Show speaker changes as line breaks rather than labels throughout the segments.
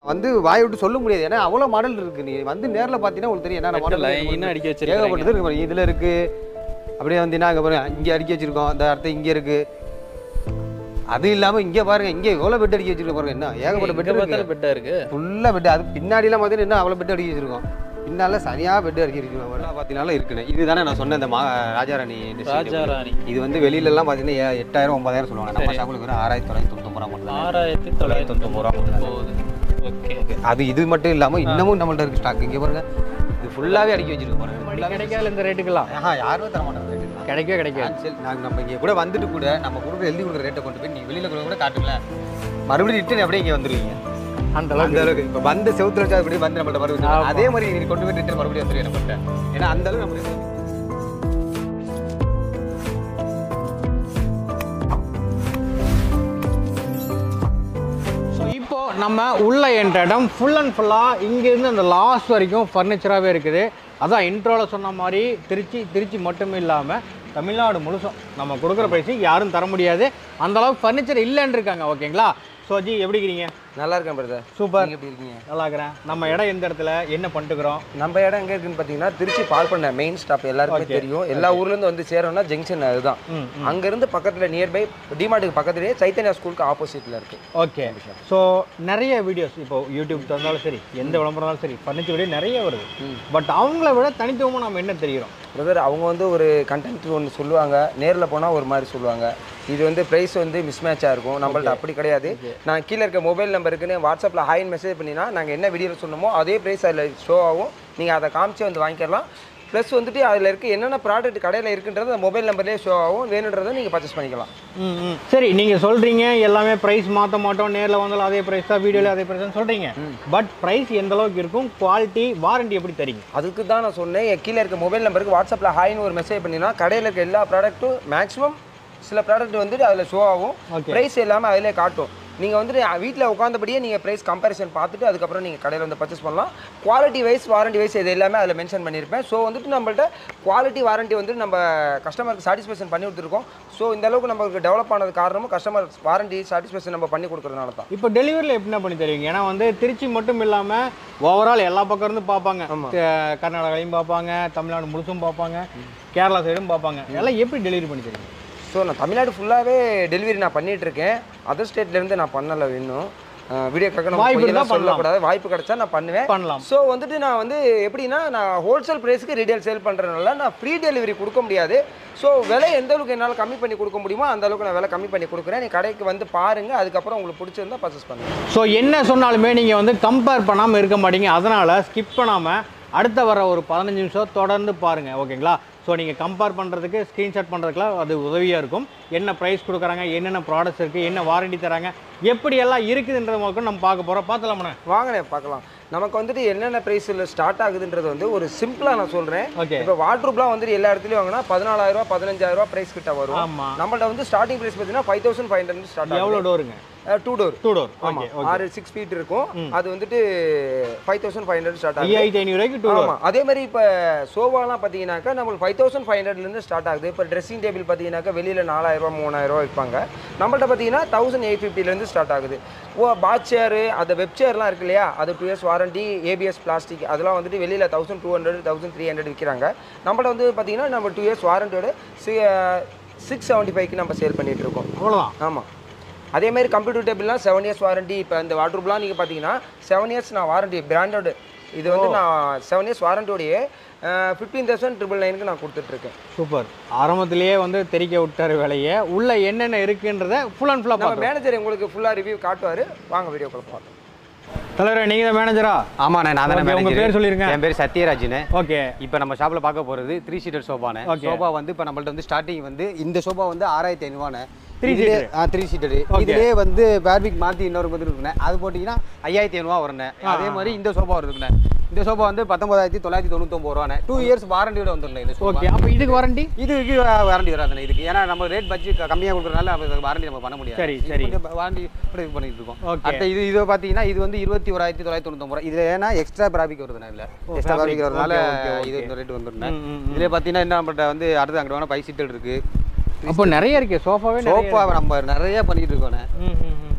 வந்து வாய் விட்டு சொல்ல முடியாது ஏன்னா அவ்வளோ மாடல் இருக்கு நீ வந்து நேர்ல பார்த்தீங்கன்னா உங்களுக்கு தெரியும் என்னென்ன மாடல்
லைனாக அடிக்க வச்சிருக்காங்க
ஏகப்பட்டது இருக்கு பாருங்க. இதுல இருக்கு அப்படியே வந்தீங்கன்னா அங்கே பாருங்க இங்கே அடுக்கி வச்சிருக்கோம் இந்த அடுத்து இங்கே இருக்கு அது இல்லாம இங்க பாருங்க இங்க எவ்வளவு பெட் அடிக்கி வச்சிருக்கோம் பாருங்க என்ன ஏகப்பட்ட பெட் இருக்கு
பார்த்தாலும் பெட்டாக இருக்கு
ஃபுல்லா பெட் அது பின்னாடிலாம் பார்த்தீங்கன்னா என்ன அவ்வளோ பெட் அடிக்கி வச்சிருக்கோம் பின்னால சரியா பெட் அடிக்கி வச்சிருக்கோம் பார்த்தீங்கன்னா இருக்குண்ணே இதுதானே நான் சொன்ன இந்த மா ராஜாராணி district.
ராஜா ராணி
இது வந்து வெளியில எல்லாம் பார்த்தீங்கன்னா ஏ- எட்டாயிரம் ஒன்பதாயிரம் சொல்லுவாங்க நம்ம ஷாப்புக்கு வெறும் ஆறாயிரத்தி தொள்ளாயிரத்தி தொண்ணூத்தொம்பது ரூபா மட்டும் தான்.
ஆறாயிரத்தி தொள்ளாயிரத்தி தொண்ணூறு ரூபா மட்டும் போகுது ஓகே
அது இது மட்டும் இல்லாம இன்னமும் நம்மள்ட்ட இருக்கு ஸ்டாக் இங்க பாருங்க இது ஃபுல்லாவே அடிக்கி வச்சிருக்கோம் பாருங்க
மறுபடியும் கிடைக்காது இந்த ரேட்டுக்கெல்லாம்
ஆஹா யாருமே தர மாட்டாங்க rate எல்லாம்.
கிடைக்கவே கிடைக்காது
cancel. நாங்க நம்ம இங்க கூட வந்துட்டு கூட நம்ம கொடுக்குற எழுதி கொடுக்குற ரேட்டை கொண்டு போய் நீ வெளியில கூட கூட காட்டுங்களேன் மறுபடியும் ரிட்டர்ன் அப்படியே இங்க வந்துருவீங்க
அந்த
அந்த
அளவுக்கு
அளவுக்கு இப்போ வந்து செவுத்துல வச்சா அப்படி வந்து நம்மள்ட்ட மறுபடியும்
ஆமா.
அதே மாதிரி நீ கொண்டு போய் ரிட்டர்ன் மறுபடியும் வந்துருவீங்க நம்மள்ட்ட ஏன்னா அந்த அளவுக்கு நம்ம
ஸோ இப்போ நம்ம உள்ள என்ற இடம் ஃபுல் அண்ட் ஃபுல்லாக இங்கேருந்து அந்த லாஸ்ட் வரைக்கும் ஃபர்னிச்சராகவே இருக்குது அதான் இன்ட்ரோவில் சொன்ன மாதிரி திருச்சி திருச்சி மட்டும் இல்லாமல் தமிழ்நாடு முழுசும் நம்ம கொடுக்குற ப்ரைஸுக்கு யாரும் தர முடியாது அந்த அளவுக்கு ஃபர்னிச்சர் இல்லைன்னு இருக்காங்க ஓகேங்களா ஸோ ஜி எப்படி இருக்கிறீங்க
நல்லா இருக்கேன் பிரதர்
சூப்பர்
நீங்க எப்படி இருக்கீங்க
நல்லா இருக்கிறேன் நம்ம இடம் எந்த இடத்துல என்ன பண்ணிட்டுக்கிறோம்
நம்ம இடம் எங்க இருக்குன்னு பாத்தீங்கன்னா திருச்சி பால் பண்ண மெயின் ஸ்டாப் எல்லாருக்குமே தெரியும் எல்லா ஊர்ல இருந்து வந்து சேரோம்னா ஜங்ஷன் அதுதான்
ம்
அங்க இருந்து பக்கத்துல நியர்பை டிமார்ட்டுக்கு பக்கத்துலயே சைத்தன்யா ஸ்கூலுக்கு ஆப்போசிட்ல இருக்கு
ஓகே ஸோ நிறைய வீடியோஸ் இப்போ யூடியூப் திறந்தாலும் சரி எந்த விளம்பரம் இருந்தாலும் சரி ஃபர்னிச்சர் வீடியோ நிறைய வருது பட் அவங்கள விட தனித்துவமாக நம்ம என்ன தெரிகிறோம்
பிரதர் அவங்க வந்து ஒரு கண்டென்ட் ஒன்று சொல்லுவாங்க நேரில் போனால் ஒரு மாதிரி சொல்லுவாங்க இது வந்து ப்ரைஸ் வந்து மிஸ்மேட்சாக இருக்கும் நம்மள்ட்ட அப்படி கிடையாது நான் கீழே இருக்க மொபைல் நம்பருக்குன்னு வாட்ஸ்அப்பில் ஹாய்னு மெசேஜ் பண்ணினா நாங்கள் என்ன வீடியோவில் சொன்னோமோ அதே ப்ரைஸ் அதில் ஷோ ஆகும் நீங்கள் அதை காமிச்சு வந்து வாங்கிக்கலாம் ப்ளஸ் வந்துட்டு அதில் இருக்க என்னென்ன ப்ராடக்ட் கடையில் இருக்குன்றது அந்த மொபைல் நம்பர்லேயே ஷோ ஆகும் வேணுன்றதை நீங்கள் பர்ச்சேஸ் பண்ணிக்கலாம்
சரி நீங்கள் சொல்கிறீங்க எல்லாமே ப்ரைஸ் மாற்ற மாட்டோம் நேரில் வந்தாலும் அதே ப்ரைஸ் தான் வீடியோவில் அதே ப்ரைஸ் தான் சொல்கிறீங்க பட் ப்ரைஸ் எந்த அளவுக்கு இருக்கும் குவாலிட்டி வாரண்டி எப்படி தரீங்க
அதுக்கு தான் நான் சொன்னேன் என் கீழே இருக்க மொபைல் நம்பருக்கு வாட்ஸ்அப்பில் ஹாய்னு ஒரு மெசேஜ் பண்ணினா கடையில் இருக்க எல்லா ப்ராடக்ட்டும் மேக்ஸிமம் சில ப்ராடக்ட் வந்துட்டு அதில் ஷோ ஆகும்
Okay.
ப்ரைஸ் எல்லாமே அதிலே காட்டும் நீங்கள் வந்துட்டு வீட்டில் உட்காந்தபடியே நீங்கள் ப்ரைஸ் கம்பேரிசன் பார்த்துட்டு அதுக்கப்புறம் நீங்கள் கடையில் வந்து பர்ச்சேஸ் பண்ணலாம் குவாலிட்டி வைஸ் வாரண்டி வைஸ் இது எல்லாமே அதில் மென்ஷன் பண்ணியிருப்பேன் ஸோ வந்துட்டு நம்மள்ட்ட குவாலிட்டி வாரண்டி வந்துட்டு நம்ம கஸ்டமருக்கு சாட்டிஸ்ஃபேக்ஷன் பண்ணி கொடுத்துருக்கோம் ஸோ இந்த அளவுக்கு நமக்கு டெவலப் ஆனது காரணமும் கஸ்டமர் வாரண்டி சாட்டிஸ்ஃபேக்ஷன் நம்ம பண்ணி கொடுக்குறதுனால தான்
இப்போ டெலிவரியில் எப்படின்னா பண்ணி தருவீங்க ஏன்னா வந்து திருச்சி மட்டும் இல்லாமல் ஓவரால் எல்லா பக்கம் இருந்து பார்ப்பாங்க க- கர்நாடகாலையும் பார்ப்பாங்க தமிழ்நாடு முழுசும் பார்ப்பாங்க கேரளா சைடும் பார்ப்பாங்க எல்லாம் எப்படி டெலிவரி பண்ணி தருவீங்க
ஸோ நான் தமிழ்நாடு ஃபுல்லாகவே டெலிவரி நான் பண்ணிட்டு இருக்கேன் அதர் ஸ்டேட்லேருந்து நான் பண்ணலை இன்னும் வீடியோக்காக நம்ம
வாய்ப்பு இருந்தா
பொய்யெல்லாம் சொல்லக்கூடாது வாய்ப்பு கிடைச்சா நான் பண்ணுவேன்
பண்ணலாம்
ஸோ வந்துட்டு நான் வந்து எப்படின்னா நான் ஹோல்சேல் ப்ரைஸ்க்கு ரீட்டைல் சேல் பண்ணுறதுனால நான் ஃப்ரீ டெலிவரி கொடுக்க முடியாது ஸோ விலை எந்த அளவுக்கு என்னால் கம்மி பண்ணி கொடுக்க முடியுமோ அந்த அளவுக்கு நான் விலை கம்மி பண்ணி கொடுக்குறேன் நீ கடைக்கு வந்து பாருங்க அதுக்கப்புறம் உங்களுக்கு பிடிச்சிருந்தா பர்ச்சேஸ் பண்ணுங்க
ஸோ என்ன சொன்னாலுமே நீங்கள் வந்து கம்பேர் பண்ணாமல் இருக்க மாட்டீங்க அதனால் ஸ்கிப் பண்ணாமல் அடுத்த வர ஒரு பதினஞ்சு நிமிஷம் தொடர்ந்து பாருங்கள் ஓகேங்களா ஸோ நீங்கள் கம்பேர் பண்ணுறதுக்கு ஸ்க்ரீன்ஷாட் பண்ணுறதுக்குலாம் அது உதவியாக இருக்கும் என்ன ப்ரைஸ் கொடுக்குறாங்க என்னென்ன ப்ராடக்ட்ஸ் இருக்குது என்ன வாரண்டி தராங்க எப்படியெல்லாம் இருக்குதுன்றது மட்டும் நம்ம பார்க்க போகிறோம் பார்த்துலாமண்ணே
வாங்கண்ணே பார்க்கலாம் நமக்கு வந்துட்டு என்னென்ன ப்ரைஸில் ஸ்டார்ட் ஆகுதுன்றது வந்து ஒரு சிம்பிளாக நான் சொல்கிறேன்
ஓகே
இப்போ வாட்ரூப்லாம் வந்துட்டு எல்லா இடத்துலையும் வாங்கினா பதினாலாயிரம் ரூபா பதினஞ்சாயிரம் ரூபா ப்ரைஸ் கிட்ட வரும்
ஆமாம்
நம்மள்ட்ட வந்து ஸ்டார்டிங் ப்ரைஸ் பார்த்தீங்கன்னா five thousand five hundred start ஆகும்
எவ்வளோ டோருங்க
டூ டோர்
டூ டோர்
ஆமா
ஓகே ஓகே
ஆறு சிக்ஸ் ஃபீட் இருக்கும் அது வந்துட்டு five thousand five hundred start ஆகுது
ஐயாயிரத்தி ஐநூறுரூவாய்க்கு டூ டோர்
ஆமா அதே மாதிரி இப்போ சோஃபாலாம் பார்த்தீங்கன்னாக்கா நம்மளுக்கு ஃபைவ் தௌசண்ட் ஃபைவ் ஹண்ட்ரட்லேருந்து ஸ்டார்ட் ஆகுது இப்போ ட்ரெஸ்ஸிங் டேபிள் பார்த்தீங்கன்னாக்கா வெளியில் நாலாயிரம் ரூபா மூணாயிரம் ரூபா விற்பாங்க நம்மள்ட்ட பார்த்தீங்கன்னா தௌசண்ட் எயிட் ஃபிஃப்டிலேருந்து ஸ்டார்ட் ஆகுது ஓ பாத் சேரு அந்த வெப் சேர்லாம் இருக்கு இல்லையா அது two years warranty ABS plastic அதெல்லாம் வந்துட்டு வெளியில் thousand two hundred thousand three hundred விற்கிறாங்க நம்மள்ட்ட வந்து பார்த்தீங்கன்னா நம்ம டூ இயர்ஸ் வாரண்டியோட சிக்ஸ் செவன்ட்டி ஃபைவ்க்கு நம்ம சேல் பண்ணிட்டு இருக்கோம்
அவ்வளோதான்
ஆமாம் அதே மாதிரி கம்ப்யூட்டர் டேபிள்லாம் செவன் இயர்ஸ் வாரண்டி இப்போ இந்த வாட்ரூப்லாம் நீங்கள் பார்த்தீங்கன்னா செவன் இயர்ஸ் நான் வாரண்டி பிராண்டட் இது வந்து நான் செவன் இயர்ஸ் வாரண்டியோடையே ஃபிஃப்டீன் தௌசண்ட் ட்ரிபிள் நைனுக்கு நான் கொடுத்துட்ருக்கேன்
சூப்பர் ஆரம்பத்திலேயே வந்து தெரிக்க விட்டார் வேலையை உள்ள என்னென்ன இருக்குன்றத ஃபுல் அண்ட் ஃபுல்லாக
நம்ம
பார்க்கலாம்
மேனேஜர் உங்களுக்கு ஃபுல்லாக ரிவ்யூ காட்டுவார் வாங்க வீடியோ பார்க்கலாம்
தலைவரே நீங்கள் தான் மேனேஜரா
ஆமாண்ணே நான் தானே
Okay, உங்க
manager.
பேர் சொல்லிருங்க.
என் பேர் சத்யராஜ்னு
ஓகே
இப்போ நம்ம ஷாப்பில் பார்க்க போகிறது த்ரீ சீட்டர் சோஃபானே
Okay.
சோஃபா வந்து இப்போ நம்மள்ட்ட வந்து ஸ்டார்டிங் வந்து இந்த சோஃபா வந்து ஆறாயிரத்தி ஐநூறுவானே
Three
இதுலயே- ஆ த்ரீ சீட்டர்
Okay.
இதுலேயே வந்து ஃபேப்ரிக் மாற்றி இன்னொரு பதில் இருக்குண்ணே அது போட்டிங்கன்னா ஐயாயிரத்தி ஐநூறுவா வருண்ணே அதே மாதிரி இந்த சோஃபா வருதுண்ணே இந்த சோஃபா வந்து பத்தொன்பதாயிரத்தி தொள்ளாயிரத்தி தொண்ணூத்தொம்பது ரூபாண்ணே டூ இயர்ஸ் வாரண்டியோட வந்துடல இந்த சோஃபா
ஓகே அப்போ இதுக்கு வாரண்டி
இதுக்கு வாரண்டி வராதுண்ணே இதுக்கு ஏன்னா நம்ம ரேட் பட்ஜெட் கம்மியாக கொடுக்குறதுனால வாரண்டி நம்ம பண்ண முடியாது
சரி,
இது
சரி.
கொஞ்சம் வாரண்டி இது பண்ணிட்டு இருக்கோம்
Okay.
அடுத்த இது இது பார்த்தீங்கன்னா இது வந்து இருபத்தி ஓராயிரத்தி தொள்ளாயிரத்தி தொண்ணூத்தொம்பது ரூபா இது ஏன்னா எக்ஸ்ட்ரா பிராபிக் வருதுண்ணே இல்லை எக்ஸ்ட்ரா
fabric.
பிராபிக் வரதுனால
Okay, okay,
இது
okay.
இந்த ரேட் வந்துருந்தேன்
ம், ம், ம்.
இதுல பார்த்தீங்கன்னா என்ன நம்மள்ட்ட வந்து அடுத்து அங்கே வேணா பை சீட்டல் இருக்கு
அப்போ நிறைய இருக்கு சோஃபாவே நிறைய
சோஃபா நம்ம நிறைய பண்ணிட்டு இருக்கோண்ணே
ம், ம், ம், ம்.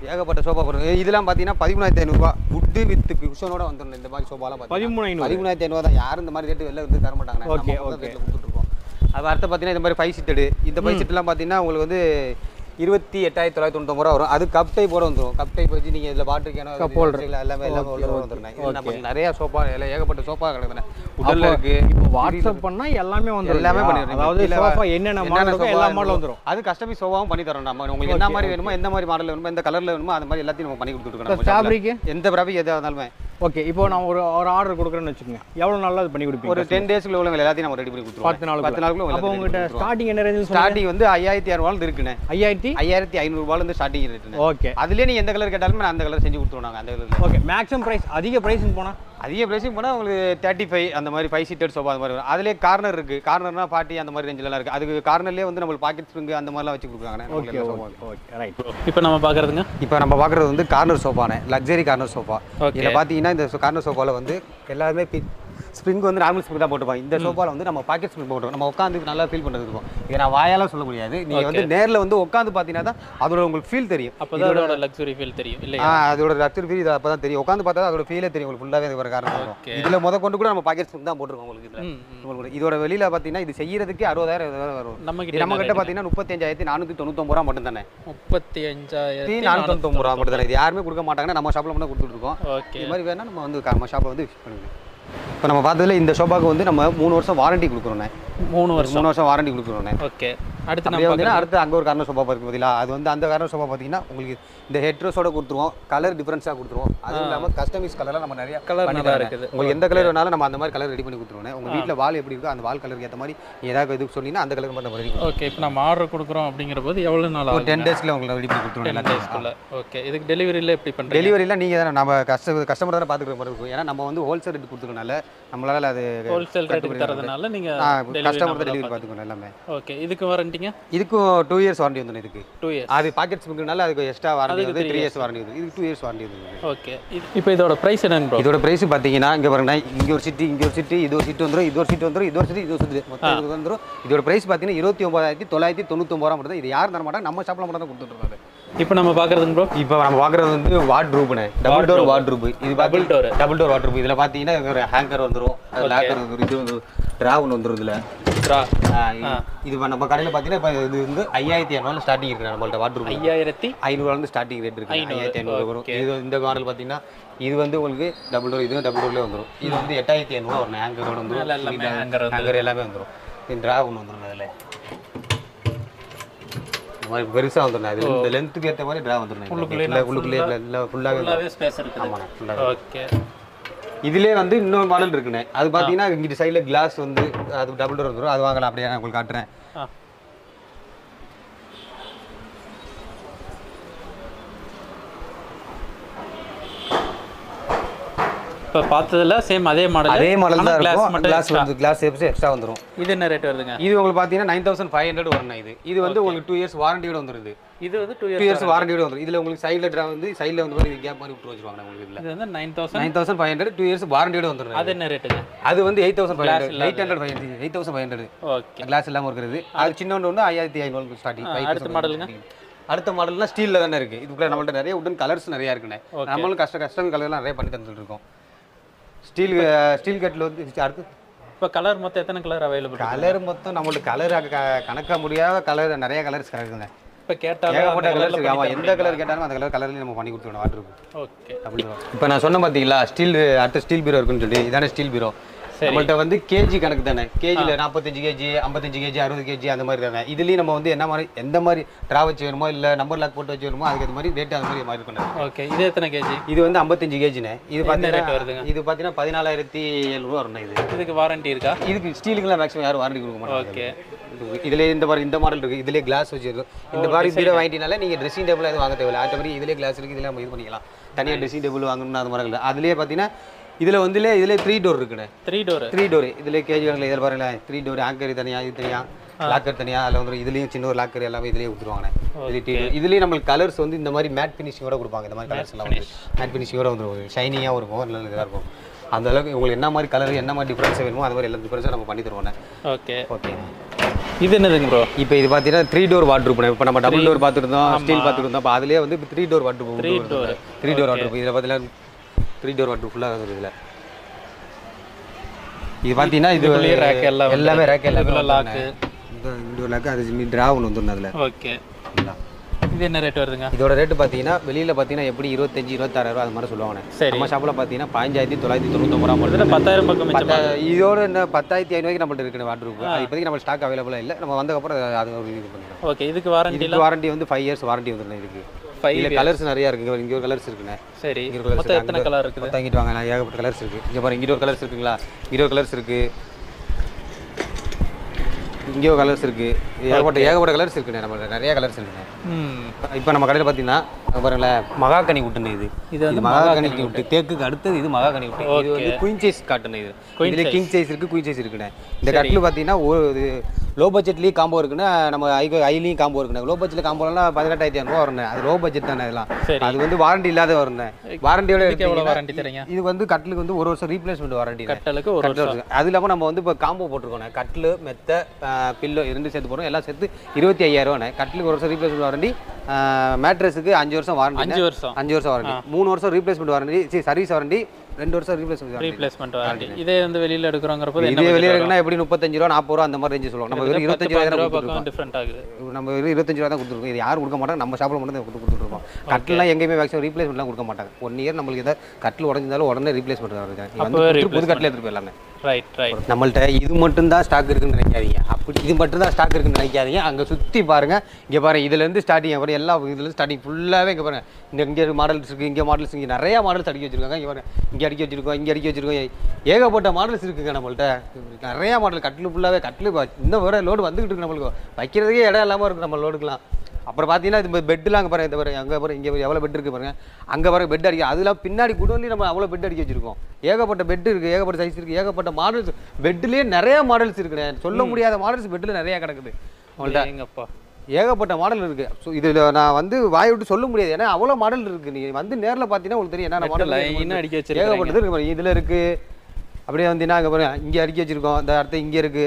ஏகப்பட்ட சோஃபா வரும் இதெல்லாம் பார்த்தீங்கன்னா பதிமூணாயிரத்தி ஐநூறுரூவா உட்டு வித் குஷனோட வந்துடும் இந்த மாதிரி சோஃபாலாம்
பதிமூணு ஐநூறு.
பதிமூணாயிரத்தி ஐநூறுவா தான் யாரும் இந்த மாதிரி ரேட்டு வெளில வந்து தர மாட்டாங்க
Okay,
நம்ம
okay.
ரேட்டில் கொடுத்துட்ருக்கோம் அது அடுத்து பார்த்தீங்கன்னா இந்த மாதிரி ஃபைவ் சீட்டடு இந்த ஃபைவ் சீட்லாம் பார்த்தீங்கன்னா உங்களுக்கு வந்து இருபத்தி எட்டாயிரத்தி தொள்ளாயிரத்தி தொண்ணூத்தொம்பது ரூபா வரும் அது கப் டைப் கூட வந்துடும் கப் டைப் வச்சு நீங்கள் இதில் வாட்டர் கேனோ
Cup holder.
எல்லாமே எல்லாமே
Okay,
உள்ள
okay.
வந்துருந்தேன் இது நம்ம நிறைய சோஃபா எல்லாம் ஏகப்பட்ட சோஃபா கிடக்குதுண்ணே உடல்ல
அப்போ
இருக்கு
இப்போ வாட்ஸ்அப் பண்ணா எல்லாமே வந்துரும்
எல்லாமே
இல்லையா?
பண்ணிடுறோம்
அதாவது
கீழே
சோஃபா என்னென்ன மாடல் இருக்கோ
sofa
எல்லா
இருக்கோ,
மாடலும் வந்துரும்
அது கஸ்டமைஸ் சோஃபாவும் பண்ணி தரோம் நம்ம உங்களுக்கு என்ன மாதிரி வேணுமோ எந்த மாதிரி மாடல் வேணுமோ எந்த கலர்ல வேணுமோ அந்த மாதிரி எல்லாத்தையும் நம்ம பண்ணி கொடுத்துருக்கோம்
fabric?
எந்த ஃபேப்ரிக் எதாக இருந்தாலுமே
ஓகே இப்போ நான் ஒரு ஒரு ஆர்டர் கொடுக்குறேன்னு வச்சுக்கோங்க எவ்வளோ நாளில் அது பண்ணி கொடுப்பீங்க
ஒரு டென் டேஸ்க்குள்ள உள்ள எல்லாத்தையும் நம்ம ரெடி பண்ணி கொடுத்துருவோம்
பத்து நாளுக்குள்ள.
பத்து நாளுக்குள்ள
அப்போ உங்ககிட்ட ஸ்டார்டிங் என்ன ரேஞ்சில்
ஸ்டார்டிங் வந்து ஐயாயிரத்தி இரநூறுவால இருக்குண்ணே
ஐயாயிரத்தி
ஐயாயிரத்தி ஐநூறுபாலேருந்து ஸ்டார்டிங் ரேட்டுண்ணே
ஓகே
அதுலேயே நீ எந்த கலர் கேட்டாலுமே நான் அந்த கலர் செஞ்சு கொடுத்துருவோம் நாங்கள் அந்த கலரில்
ஓகே மேக்ஸிமம் ப்ரைஸ் அதிக ப்ரைஸ்னு போனால்
அதிக ப்ரைஸிங் போனால் உங்களுக்கு தேர்ட்டி ஃபைவ் அந்த மாதிரி ஃபைவ் சீட்டர் சோஃபா அந்த மாதிரி வரும் அதுலேயே கார்னர் இருக்குது கார்னர்னா பார்ட்டி அந்த மாதிரி ரேஞ்சிலலாம் இருக்குது அதுக்கு கார்னர்லேயே வந்து நம்மளுக்கு பாக்கெட் ஸ்ப்ரிங் அந்த மாதிரிலாம் வச்சு கொடுக்குறாங்க
ஓகே ஓகே ஓகே ரைட்
இப்போ நம்ம பார்க்குறதுங்க
இப்போ நம்ம பார்க்குறது வந்து கார்னர் சோஃபானே லக்ஸரி கார்னர் சோஃபா
Okay.
இதில் பார்த்தீங்கன்னா இந்த கார்னர் சோஃபாவில் வந்து எல்லாருமே ஸ்ப்ரிங் வந்து நார்மல் ஸ்ப்ரிங் தான் போட்டுப்பாங்க இந்த சோஃபாவில் வந்து நம்ம பாக்கெட் ஸ்ப்ரிங் போட்டுருக்கோம் நம்ம உட்காந்து நல்லா ஃபீல் பண்ணுறது இருக்கும் இதை நான் வாயால சொல்ல முடியாது நீங்கள் வந்து நேரில் வந்து உட்காந்து பார்த்தீங்கன்னா தான் அதோட உங்களுக்கு ஃபீல் தெரியும்
அப்போ தான் அதோட லக்ஸுரி ஃபீல் தெரியும்
ஆ,
இல்லையா
அதோட ரத்தர் ஃபீல் இது அப்போ தான் தெரியும் உட்காந்து பார்த்தா அதோட ஃபீலே தெரியும் உங்களுக்கு ஃபுல்லாகவே வர காரணம் இருக்கும்
Okay.
இதில் முத கொண்டு கூட நம்ம பாக்கெட் ஸ்ப்ரிங் தான் போட்டிருக்கோம் உங்களுக்கு இதில்
ம், ம்.
உங்களுக்கு இதோட வெளியில் பார்த்தீங்கன்னா இது செய்யறதுக்கு அறுபதாயிரம் இருபதாயிரம் வரும்
நம்ம
இது நம்ம கிட்ட பார்த்தீங்கன்னா முப்பத்தஞ்சாயிரத்தி நானூற்றி தொண்ணூத்தொம்பது ரூபா மட்டும் தானே
முப்பத்தி அஞ்சாயிரத்தி
நானூற்றொம்பது ரூபா மட்டும் தானே இது யாருமே கொடுக்க மாட்டாங்கன்னா நம்ம ஷாப்பில் மட்டும் கொடுத்துட்டு இருக்கோம்
ஓகே
இது மாதிரி வேணா நம்ம வந்து நம்ம ஷாப்பை வந்து யூஸ் பண்ணுங்க இப்போ நம்ம பார்த்ததுல இந்த ஷோபாக்கு வந்து நம்ம மூணு வருஷம் வாரண்டி கொடுக்குறோண்ணே
மூணு வருஷம்
மூணு வருஷம் வாரண்டி கொடுக்குறோண்ணே
ஓகே அடுத்து
அப்படியே
நம்ம
வந்து அடுத்து அங்கே ஒரு கார்னர் சோஃபா இருக்கு பார்த்தீங்களா அது வந்து அந்த கார்னர் சோஃபா பார்த்தீங்கன்னா உங்களுக்கு இந்த ஹெட்ரோஸோட கொடுத்துருவோம் கலர் டிஃபரன்ஸாக கொடுத்துருவோம் அதுவும் இல்லாமல் கஸ்டமைஸ் கலர்லாம் நம்ம நிறைய
Colour
பண்ணி
நல்லா
தரோம்.
இருக்குது.
உங்களுக்கு எந்த கலர் வேணாலும் நம்ம அந்த மாதிரி கலர் ரெடி பண்ணி கொடுத்துருவோம் உங்கள் வீட்டில் வால் எப்படி இருக்கோ அந்த வால் கலருக்கு ஏற்ற மாதிரி நீ ஏதாவது இது சொன்னீங்கன்னா அந்த கலர் மட்டும் நம்ம ரெடி பண்ணுவோம்
ஓகே இப்போ நம்ம ஆர்டர் கொடுக்குறோம் அப்படிங்கிற போது எவ்வளோ நாள்
ஒரு
ஆகும்
டென் டேஸ்க்குள்ள உங்களுக்கு ரெடி பண்ணி கொடுத்துருவோம்
டென்
எல்லாத்தையும்.
டேஸ்க்குள்ள ஓகே இதுக்கு டெலிவரியில் எப்படி பண்ணுறீங்க
டெலிவரிலாம் நீங்கள் தானே நம்ம கஸ்ட கஸ்டமர் தானே பார்த்துக்கிற மாதிரி இருக்கும் ஏன்னா நம்ம வந்து ஹோல்சேல் ரேட் கொடுத்துருக்கனால நம்மளால அது
ஹோல்சேல் ரேட்டுக்கு தரதுனால நீங்கள்
கஸ்டமர் தான்
டெலிவரி
டெலிவரி பார்த்துக்கணும் எல்லாமே
ஓகே இதுக்கு வாரண்டிங்க
இதுக்கும் டூ இயர்ஸ் வாரண்டி வந்துடும் இதுக்கு
டூ இயர்ஸ்
அது பாக்கெட்ஸ் இருக்கிறனால அதுக்கு எக்ஸ்ட்ரா வாரண்டி
அதுக்கு
வந்து
three
த்ரீ இயர்ஸ் வாரண்டி வந்து இதுக்கு டூ இயர்ஸ் வாரண்டி வந்து
ஓகே இப்போ இதோட ப்ரைஸ் என்னங்க ப்ரோ
இதோட பிரைஸ் பார்த்தீங்கன்னா இங்கே பாருங்க இங்கே ஒரு சீட்டு இங்கே ஒரு சீட்டு இது ஒரு சீட்டு வந்துடும் இது ஒரு சீட்டு வந்துடும் இது ஒரு சீட்டு இது ஒரு சீட்டு மொத்தம் இது வந்துடும் இதோட பிரைஸ் பார்த்தீங்கன்னா இருபத்தி ஒன்பதாயிரத்தி தொள்ளாயிரத்தி தொண்ணூத்தொம்பது ரூபா மட்டும் தான் இது யாரும் தர மாட்டாங்க நம்ம ஷாப்பில் மட்டும் தான் கொடுத்துட்டு
இப்போ நம்ம பார்க்குறதுங்க ப்ரோ
இப்போ நம்ம பார்க்குறது வந்து வார்ட் ரூப்னு டபுள் டோர் வார்ட் ரூப் இது
Double door.
Double door wardrobe இதில் பார்த்தீங்கன்னா ஒரு ஹேங்கர் வந்துடும் லேக்கர் வந்துடும் இது வந்து ட்ரா ஒன்று வந்துடும் இதில்
ட்ரா
இது இப்ப நம்ம கடையில் பார்த்தீங்கன்னா இப்போ இது வந்து ஐயாயிரத்தி இரநூறு ஸ்டார்டிங் இருக்குது நம்மள்ட்ட வார்ட் ரூப்
ஐயாயிரத்தி
ஐநூறுலேருந்து ஸ்டார்டிங் ரேட் இருக்கு
ஐநூறு,
ஐயாயிரத்தி ஐநூறு வரும்
okay.
இது இந்த மாடல் பார்த்தீங்கன்னா இது வந்து உங்களுக்கு டபுள் டோர் இதுவும் டபுள் டோர்லேயே வந்துடும் இது வந்து எட்டாயிரத்தி ஐநூறுவா வரும் ஹேங்கரோட
மேல எல்லாமே
வந்துடும்
hanger வந்து-
ஹேங்கர் எல்லாமே வந்துடும் இந்த ட்ரா ஒன்று வந்துடும் அதில் இந்த மாதிரி பெருசாக வந்துடும் அது இந்த லென்த்துக்கு ஏற்ற மாதிரி ட்ரா வந்துடும்
உள்ளுக்குள்ளே
உள்ளுக்குள்ளே உள்ளுக்குள்ளே இல்லை ஃபுல்லாகவே
ஃபுல்லாகவே ஸ்பேஸ் இருக்குது
ஆமாண்ணா ஃபுல்லாக
ஓகே
இதுலேயே வந்து இன்னொரு மாடல் இருக்குண்ணே அது பார்த்தீங்கன்னா இங்கிட்டு சைடில் கிளாஸ் வந்து அது டபுள் டோர் வந்துடும் அது வாங்கலாம் அப்படியே நான் உங்களுக்கு காட்டுறேன்
ஆ இப்போ பார்த்ததுல சேம் அதே மாடல்
அதே மாடல் தான்
கிளாஸ்
இருக்கும்
மட்டும்
கிளாஸ்
extra.
வந்து கிளாஸ் எக்ஸ்ட்ரா வந்துடும்
இது என்ன ரேட் வருதுங்க
இது உங்களுக்கு பார்த்தீங்கன்னா நைன் தௌசண்ட் ஃபைவ் ஹண்ட்ரட் வரணும் இது இது வந்து உங்களுக்கு டூ இயர்ஸ் வாரண்டியோட வந்துருது
இது வந்து டூ
டூ
இயர்ஸ்
இயர்ஸ் வாரண்டியோட வந்துரும் இதில் உங்களுக்கு சைடில் ட்ரா வந்து சைடில் வந்து மாதிரி கேப் மாதிரி விட்டு வச்சிருவாங்க உங்களுக்கு இதில்
இது வந்து nine thousand
nine thousand five hundred two years வாரண்டியோட வந்துடும்
அது என்ன ரேட்டுங்க
அது வந்து eight thousand five
Glass
hundred eight hundred five hundred eight thousand five hundred
okay
glass இல்லாமல் இருக்கிறது அது சின்னொன்று வந்து ஐயாயிரத்தி ஐநூறு ஸ்டார்டிங்
அடுத்த மாடலுங்க
அடுத்த மாடல்னா ஸ்டீலில் தானே இருக்குது இதுக்குள்ள நம்மள்ட்ட நிறைய உடன் கலர்ஸ் நிறையா இருக்குண்ணே
Okay.
நம்மளும் கஷ்ட கஸ்டம் கலர்லாம் நிறைய பண்ணி தந்துட்டு இருக்கோம் ஸ்டீல் ஸ்டீல் கட்டில் வந்து அடுத்து
இப்போ கலர் மொத்தம் எத்தனை கலர் அவைலபிள்
கலர் மொத்தம் நம்மளுக்கு கலர் கணக்க முடியாத கலர் நிறைய கலர்ஸ் இருக்குங்க
இப்போ கேட்டாலும்
ஏகப்பட்ட
அந்த
கலர்ஸ்
colourல
ஆமாம்
பண்ணி
எந்த கலர் கேட்டாலும் அந்த கலர் கலர்லேயும் நம்ம பண்ணி கொடுத்துருவோம் வாட்டருக்கு
ஓகே
இப்போ நான் சொன்ன பார்த்தீங்களா ஸ்டீல் அடுத்த ஸ்டீல் பீரோ இருக்குன்னு சொல்லி இதானே ஸ்டீல் பீரோ நம்மள்ட்ட வந்து கேஜி கணக்கு தானே கேஜியில் நாற்பத்தஞ்சு கேஜி ஐம்பத்தஞ்சு கேஜி அறுபது கேஜி அந்த மாதிரி தானே இதுலேயும் நம்ம வந்து என்ன மாதிரி எந்த மாதிரி ட்ரா வச்சு வேணுமோ இல்லை நம்பர் லாக் போட்டு வச்சு வேணுமோ அதுக்கு மாதிரி ரேட் அந்த மாதிரி மாதிரி இருக்கணும்
ஓகே இது எத்தனை கேஜி
இது வந்து ஐம்பத்தஞ்சு கேஜினே இது
rate
பார்த்தீங்கன்னா
வருதுங்க? இது
இது பார்த்தீங்கன்னா பதினாலாயிரத்தி எழுநூறுவா வரணும் இது
இதுக்கு வாரண்டி இருக்கா
இதுக்கு ஸ்டீலுக்குலாம் மேக்ஸிமம் யாரும் வாரண்டி கொடுக்க மாட்டாங்க
ஓகே
இதுல இந்த மாதிரி இந்த மாடல் இருக்கு இதுலயே கிளாஸ் வச்சிருக்கு இந்த மாதிரி பீரோ வாங்கிட்டீங்கனால நீங்க ட்ரெஸ்ஸிங் டேபிள் எதுவும் வாங்க தேவையில்ல ஆட்டோமேடி இதுலயே கிளாஸ் இருக்கு இதுல நம்ம இது பண்ணிக்கலாம் தனியா ட்ரெஸ்ஸிங் டேபிள் வாங்கணும்னு அது மாதிரி இல்லை அதுலயே பார்த்தீங்கன்னா இதுல வந்துலே இதுல த்ரீ டோர் இருக்குண்ணே
த்ரீ டோர்
த்ரீ டோர் இதுல கேஜி வாங்கல இதில் பாருங்களேன் த்ரீ டோர் ஆங்கர் தனியா இது தனியா லாக்கர் தனியா அதில் வந்து இதுலயும் சின்ன ஒரு லாக்கர் எல்லாமே இதுலயே கொடுத்துருவாங்க இதுலேயே இதுலயே நம்மளுக்கு கலர்ஸ் வந்து இந்த மாதிரி மேட் ஃபினிஷிங்கோட கொடுப்பாங்க இந்த மாதிரி கலர்ஸ் எல்லாம் வந்து மேட் ஃபினிஷிங்கோட வந்துரும் ஷைனிங்காகவும் இருக்கும் நல்ல இதாக இருக்கும் அந்த அளவுக்கு உங்களுக்கு என்ன மாதிரி கலர் என்ன மாதிரி டிஃப்ரென்ஸ் வேணுமோ அந்த மாதிரி எல்லா டிஃப்ரென்ஸும் நம்ம பண்ணி தருவோண்ணே
ஓகே
ஓகே
இது என்னதுங்க ப்ரோ
இப்போ இது பார்த்தீங்கன்னா த்ரீ டோர் வாட்ரூப் இப்போ நம்ம டபுள் டோர் பார்த்துருந்தோம் ஸ்டீல் பார்த்துருந்தோம் இப்போ அதுலேயே வந்து three door wardrobe
Three door.
Three door wardrobe இதில் பார்த்தீங்கன்னா த்ரீ டோர் வாட்ரூப் ஃபுல்லாக வந்துருக்கு இதில் இது பார்த்தீங்கன்னா இது
இதுக்குள்ளேயே rack எல்லாம் வந்து-
எல்லாமே ரேக் எல்லாமே
இதுக்குள்ள lock.
இந்த இந்த ஒரு லாக்கு அது ட்ரா ஒன்று வந்துடும் அதில்
ஓகே இது என்ன ரேட் வருதுங்க
இதோட ரேட்டு பார்த்தீங்கன்னா வெளியில் பார்த்தீங்கன்னா எப்படி இருபத்தஞ்சு இருபத்தாயிரம் ரூபா அது மாதிரி சொல்லுவாங்க
சரி.
நம்ம ஷாப்பில் பார்த்தீங்கன்னா பதினஞ்சாயிரத்தி தொள்ளாயிரத்தி தொண்ணூத்தொம்பது ரூபா
இதில் பத்தாயிரம் பக்கம் மிச்சம்
பத்தா- இதோட என்ன பத்தாயிரத்தி ஐநூறுக்கு நம்மள்ட்ட இருக்குது வாட்ரூப் அது இப்போதைக்கு நம்ம ஸ்டாக் அவைலபிளாக இல்லை நம்ம வந்தக்கப்புறம் அது ஒரு இது பண்ணிக்கலாம்
ஓகே இதுக்கு வாரண்டி
இதுக்கு வாரண்டி வந்து ஃபைவ் இயர்ஸ் வாரண்டி வந்துடும் இதுக்கு
Five
இதில் கலர்ஸ் நிறையா இருக்குங்க இங்கே ஒரு கலர்ஸ் இருக்குண்ணே
சரி
இங்க ஒரு colours
மொத்தம்
இருக்கு.
எத்தனை கலர் இருக்குது
மொத்தம் இங்கிட்டு வாங்க நான் ஏகப்பட்ட கலர்ஸ் இருக்குது இங்கே பாருங்க இங்கே ஒரு கலர்ஸ் இருக்குங்களா இங்கே ஒரு கலர்ஸ் இருக்குது இங்கே ஒரு கலர்ஸ் இருக்குது ஏகப்பட்ட ஏகப்பட்ட கலர்ஸ் இருக்குண்ணே நம்ம நிறைய கலர்ஸ் இருக்குண்ணே
ம்
இப்போ நம்ம கடையில் பார்த்தீங்கன்னா அங்க பாருங்களேன் மகாகனி விட்டுன்னு இது
இது வந்து
இது மகாகனி விட்டு தேக்குக்கு அடுத்தது இது மகாகனி விட்டு இது வந்து குயின் சைஸ் காட்டுன இது இதுல கிங் சைஸ் இருக்கு குயின் சைஸ் இருக்குண்ணே இந்த கட்டில் பார்த்தீங்கன்னா ஒரு இது லோ பட்ஜெட்லேயும் காம்போ இருக்குன்னா நம்ம ஐ ஐலையும் காம்போ இருக்குண்ணே லோ பட்ஜெட்டில் காம்போலாம் பதினெட்டாயிரத்தி இரநூறுவா வரணும் அது லோ பட்ஜெட் தானே இதெல்லாம்
சரி.
அது வந்து வாரண்டி இல்லாத வரணும் வாரண்டியோட
இதுக்கு எவ்வளோ
எடுத்தீங்கன்னா
வாரண்டி தரீங்க
இது வந்து கட்டிலுக்கு வந்து ஒரு வருஷம் ரீப்ளேஸ்மெண்ட் வாரண்டி
கட்டலுக்கு ஒரு வருஷம்
அது இல்லாமல் நம்ம வந்து இப்போ காம்போ போட்டிருக்கோம் கட்டில் மெத்த பில்லோ இரண்டு சேர்த்து போடுறோம் எல்லாம் சேர்த்து இருபத்தி ஐயாயிரம் ரூபாண்ணே கட்டிலுக்கு ஒரு வருஷம் ரீப்ளேஸ்மெண்ட் வாரண்டி மேட்ரஸுக்கு அஞ்சு வருஷம் வாரண்டி
அஞ்சு வருஷம்
அஞ்சு வருஷம் வாரண்டி மூணு வருஷம் ரீப்ளேஸ்மெண்ட் வாரண்டி சரி சர்வீஸ் வாரண்டி ரெண்டு வருஷம் ரீப்ளேஸ்மெண்ட் வாரண்டி
ரீப்ளேஸ்மெண்ட் வாரண்டி இதே வந்து வெளியில் எடுக்கிறோங்கிறப்போ என்ன
இதே வெளியே இருக்குன்னா எப்படி முப்பத்தஞ்சு ரூபா நாற்பது ரூபா அந்த மாதிரி ரேஞ்சு சொல்லுவோம் நம்ம வெறும் இருபத்தஞ்சு ரூபா தான்
ரூபா
கொடுத்துருக்கோம்
பக்கம் டிஃப்ரெண்ட் ஆகுது
நம்ம வெறும் இருபத்தஞ்சு ரூபா தான் கொடுத்துருக்கோம் இது யாரும் கொடுக்க மாட்டாங்க நம்ம ஷாப்பில் மட்டும் தான் கொடுத்து கொடுத்துருக்கோம் கட்டிலாம் எங்கேயுமே மேக்ஸிமம் ரீப்ளேஸ்மெண்ட்லாம் கொடுக்க மாட்டாங்க ஒன் இயர் நம்மளுக்கு ஏதாவது கட்டில் உடஞ்சாலும் உடனே ரீப்ளேஸ்மெண்ட் வருது வந்து கொடுத்துட்டு புது கட்டில் எடுத்துட்டு போயிடலாமே
ரைட் ரைட்
நம்மள்ட்ட இது மட்டும் தான் ஸ்டாக் இருக்குன்னு நினைக்காதீங்க அப்படி இது மட்டும் தான் ஸ்டாக் இருக்குன்னு நினைக்காதீங்க அங்கே சுற்றி பாருங்க இங்கே பாருங்க இதுலேருந்து ஸ்டார்டிங் பாருங்க எல்லா இதுலேருந்து ஸ்டார்டிங் ஃபுல்லாகவே இங்கே பாருங்க இந்த இங்கே மாடல்ஸ் இருக்குது இங்கே மாடல்ஸ் இங்கே நிறைய மாடல்ஸ் அடிக்க வச்சிருக்காங்க இங்கே பாருங்க இங்கே அடிக்க வச்சிருக்கோம் இங்கே அடிக்க வச்சிருக்கோம் ஏகப்பட்ட மாடல்ஸ் இருக்குங்க நம்மள்ட்ட நிறைய மாடல் கட்டில் ஃபுல்லாகவே கட்டில் இன்னும் வேற லோடு வந்துகிட்டு இருக்கு நம்மளுக்கு வைக்கிறதுக்கே இடம் இல்லாமல் இருக்குது நம்ம லோடுக்குலாம் அப்புறம் பார்த்தீங்கன்னா இது பெட்டுலாம் அங்கே பாருங்க இந்த பாருங்க அங்கே பாருங்க இங்கே எவ்வளோ பெட் இருக்குது பாருங்க அங்கே பாருங்க பெட் அடிக்க அதெல்லாம் பின்னாடி குடோன்லேயும் நம்ம அவ்வளோ பெட் அடிக்க வச்சிருக்கோம் ஏகப்பட்ட பெட் இருக்குது ஏகப்பட்ட சைஸ் இருக்குது ஏகப்பட்ட மாடல்ஸ் பெட்லேயே நிறைய மாடல்ஸ் இருக்குண்ணே சொல்ல முடியாத மாடல்ஸ் பெட்டில் நிறைய கிடக்குது அவங்கள்ட்ட
எங்கப்பா
ஏகப்பட்ட மாடல் இருக்குது ஸோ இதில் நான் வந்து வாய் விட்டு சொல்ல முடியாது ஏன்னா அவ்வளோ மாடல் இருக்குது நீ வந்து நேரில் பார்த்தீங்கன்னா உங்களுக்கு தெரியும் என்னென்ன மாடல்
லைனாக அடிக்க வச்சிருக்காங்க
ஏகப்பட்டது இருக்கு பாருங்க இதில் இருக்குது அப்படியே வந்தீங்கன்னா அங்கே பாருங்க இங்கே அடிக்க வச்சிருக்கோம் இந்த அடுத்து இங்கே இருக்குது